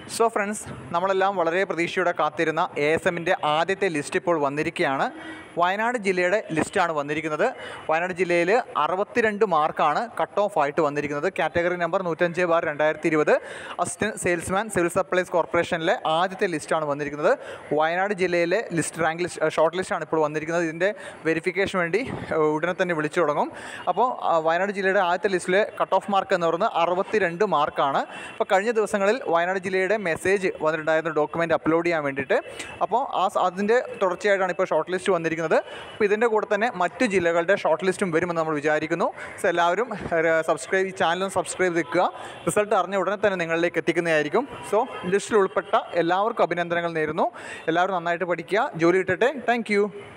so friends നമ്മളെല്ലാം വളരെ പ്രതീക്ഷയോടെ കാത്തിരുന്ന എ എസ് എമ്മിൻ്റെ ആദ്യത്തെ ലിസ്റ്റ് ഇപ്പോൾ വന്നിരിക്കുകയാണ് വയനാട് ജില്ലയുടെ ലിസ്റ്റാണ് വന്നിരിക്കുന്നത് വയനാട് ജില്ലയിൽ അറുപത്തിരണ്ട് മാർക്കാണ് കട്ട് ഓഫ് ആയിട്ട് വന്നിരിക്കുന്നത് കാറ്റഗറി നമ്പർ നൂറ്റഞ്ച് ബാർ രണ്ടായിരത്തി ഇരുപത് അസിസ്റ്റൻറ്റ് സെയിൽസ്മാൻ സിവിൽ സപ്ലൈസ് കോർപ്പറേഷനിലെ ആദ്യത്തെ ലിസ്റ്റാണ് വന്നിരിക്കുന്നത് വയനാട് ജില്ലയിലെ ലിസ്റ്റ് റാങ്ക് ലിസ്റ്റ് ഷോർട്ട് ലിസ്റ്റാണ് ഇപ്പോൾ വന്നിരിക്കുന്നത് ഇതിൻ്റെ വെരിഫിക്കേഷൻ വേണ്ടി ഏഹ്, ഉടനെ തന്നെ വിളിച്ചു തുടങ്ങും അപ്പോൾ ആ, വയനാട് ജില്ലയുടെ ആദ്യത്തെ ലിസ്റ്റിലെ കട്ട് ഓഫ് മാർക്ക് എന്ന് പറയുന്നത് അറുപത്തിരണ്ട് മാർക്കാണ് അപ്പോൾ കഴിഞ്ഞ ദിവസങ്ങളിൽ വയനാട് ജില്ലയുടെ മെസ്സേജ് വന്നിട്ടുണ്ടായിരുന്നു ഡോക്യുമെൻ്റ് അപ്ലോഡ് ചെയ്യാൻ വേണ്ടിയിട്ട് അപ്പോൾ ആ സ- അതിൻ്റെ തുടർച്ചയായിട്ടാണ് ഇപ്പോൾ ഷോർട്ട് ലിസ്റ്റ് വന്നിരിക്കുന്നത് അപ്പോൾ ഇതിൻ്റെ കൂടെ തന്നെ മറ്റു ജില്ലകളുടെ ഷോർട്ട് ലിസ്റ്റും വരുമെന്ന് നമ്മൾ വിചാരിക്കുന്നു സോ എല്ലാവരും സബ്സ്ക്രൈബ് ഈ ചാനലും സബ്സ്ക്രൈബ് നിൽക്കുക റിസൾട്ട് അറിഞ്ഞ ഉടനെ തന്നെ നിങ്ങളിലേക്ക് എത്തിക്കുന്നതായിരിക്കും സോ ലിസ്റ്റിൽ ഉൾപ്പെട്ട എല്ലാവർക്കും അഭിനന്ദനങ്ങൾ നേരുന്നു എല്ലാവരും നന്നായിട്ട് പഠിക്കുക ജോലി കിട്ടട്ടെ താങ്ക്